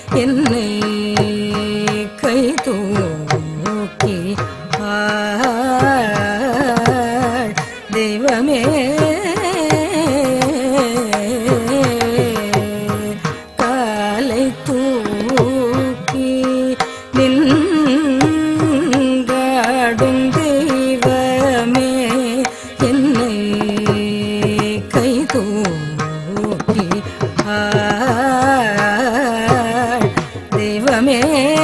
என்னை கை தூக்கி ஆள் தெய்வமே காலை தூக்கி நின்றாடும் தெய்வமே என்னை கை தூக்கி ஆள் தெய்வமே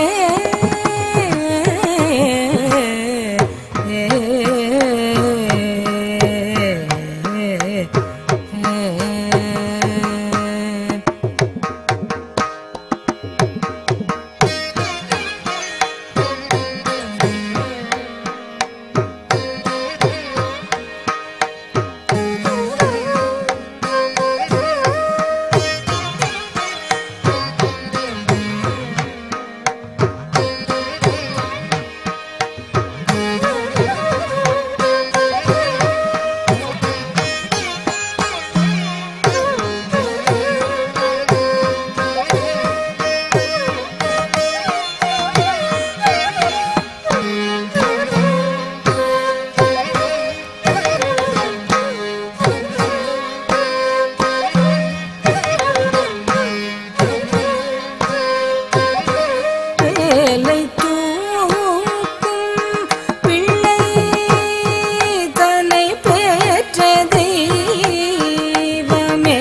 வேலை தூக்கும் பிள்ளை தன்னை பெற்ற தெய்வமே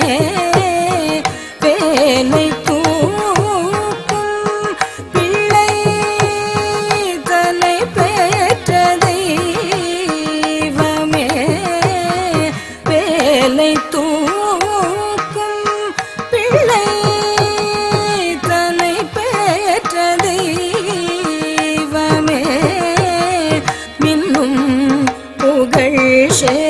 வேலை தூக்கும் பிள்ளை தன்னை பெற்ற தெய்வமே வேலை தூக்கும் பிள்ளை தன்னை பெற்ற தெய்வமே மின்னும் புகழ்